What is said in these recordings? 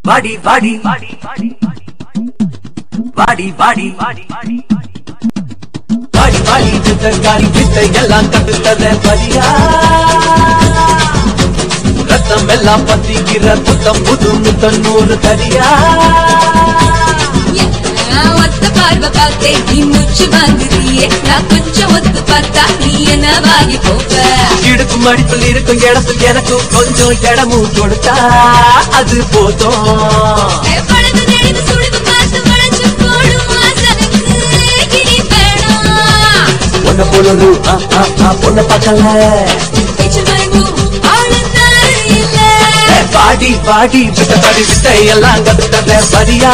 வாடி வாடி வாடி வாடி வாடி வாடி வித்தக்காரி வித்தை எல்லாம் கட்டுத்தத பரியா ரத்தம் எல்லாம் பத்திக்கிற புத்தம் புது முத்தன்னூறு தரியா நான் ஒத்த பார்வை பார்த்தேன் நீ மூச்சு வாங்குறியே நான் கொஞ்சம் ஒத்து பார்த்தா நீ என்ன வாங்கி போவ இடுக்கும் மடிப்பில் இருக்கும் இடத்தில் எனக்கு கொஞ்சம் இடமும் கொடுத்தா அது போதும் பழகு நெளிவு சுழிவு பார்த்து வளைச்சு போடும் வாசனுக்கு கிளி வேணும் பொண்ண போலொரு ஆ, ஆ, ஆ, பொண்ண பார்க்கல பேச்சு மயங்கும் ஆளு நாள் இல்ல ஏ, பாடி பாடி விட்ட பாடி விட்ட எல்லாம் கத்துட்டத சரியா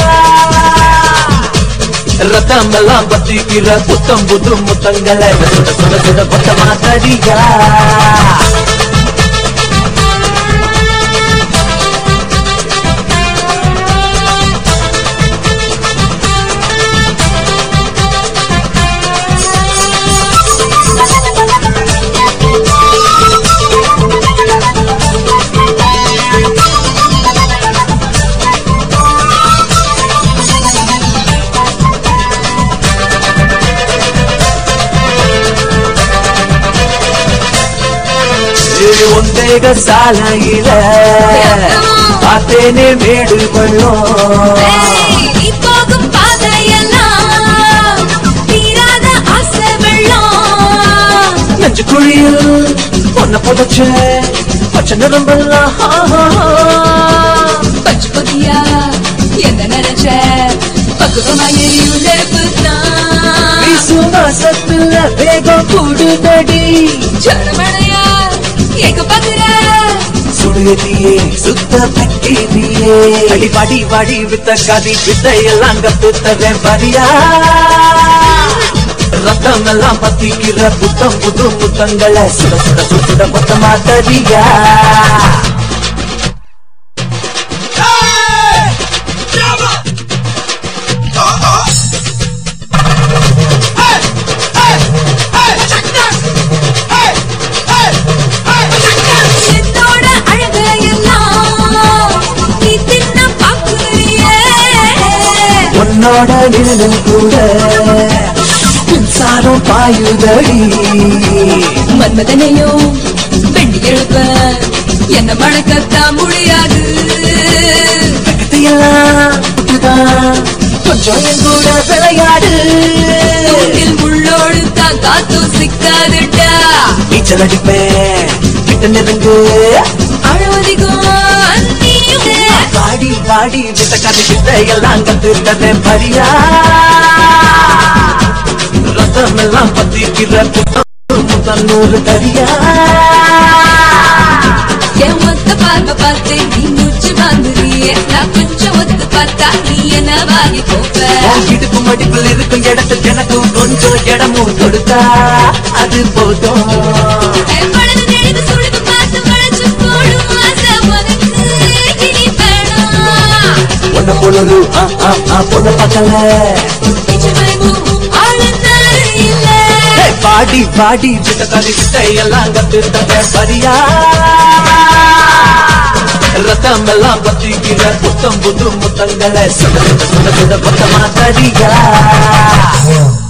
ரத்தம் எல்லாம் பத்திக்கிற புத்தம் புது முத்தங்களை சுட சுட சுட கொத்தமா சரியா இது ஒந்தேக சாலையில பார்த்தேனே மேடு பள்ளம் ஏய், நீ போகும் பாதையெல்லாம் தீராத ஆசை வெள்ளம் நெஞ்சு குழியில் பொண்ண புதைச்ச பச்சை நிறம்பெல்லாம் பச்சு பொதியா என்ன நினைச்ச பக்குவமா எரியும் நெருப்பு தான் சுவாசத்துல வேகம் கூடுதடி ஜனமழையா எங்க பாக்குற சுடுதியே சுத்த பக்கிரியே அடி பாடி பாடி வித்த கதி வித்த எல்லாம் கத்துத்தரேன் பரியா ரத்தம் எல்லாம் பத்திக்கிற புத்தம் புது புத்தங்களை சுட சுட சுட மொத்தமா தரியா என்னோட அழகையெல்லாம் நீ தின்ன பாக்குறியே உன்னோட நிழலும் கூட மின்சாரம் பாயுதடி மன்மதனையும் வெண்டி எழுப்ப என்ன மணக்கத்தான் முடியாது எல்லாம் புட்டுதான் கொஞ்சம் என் கூட விளையாடு தூண்டில் முள்ளோடு தான் காத்தும் சிக்காதுட்டா நீச்சல் அடிப்பேன் கிட்ட நெருங்கு அழுவதிக்கும் நீயும் வாடி வாடி வித்த கதை கிட்ட எல்லாம் கத்துட்டேன் பரியா ரத்தம் எல்லாம் பத்திக்கிற புத்தம் தன்னூறு தரியா என் மொத்த பார்வை பார்த்து நீ மூச்சு வாங்குறியே நான் கொஞ்சம் ஒத்து பார்த்தா நீ என்ன வாங்கி போவ உன் இடுப்பு மடிப்பில் இருக்கும் இடத்துக்கு எனக்கும் கொஞ்சம் இடமும் கொடுத்தா அது போதும் என் பழகு நெளிவு சுழிவு பார்த்து வளைச்சு போடும் ஆசை உனக்கு கிளி வேணும் உன்ன போலொரு ஆ, ஆ, ஆ, பொண்ண பார்க்கல பேச்சு மயங்கும் ஆளு நாள் இல்ல ஏய், பாடி பாடி விட்ட கதை விட்ட எல்லாம் கத்துட்டத சரியா ரத்தம் எல்லாம் பத்திக்கிற புத்தம் புது முத்தங்களை சுட சுட சுட சுட பத்தமா தரியா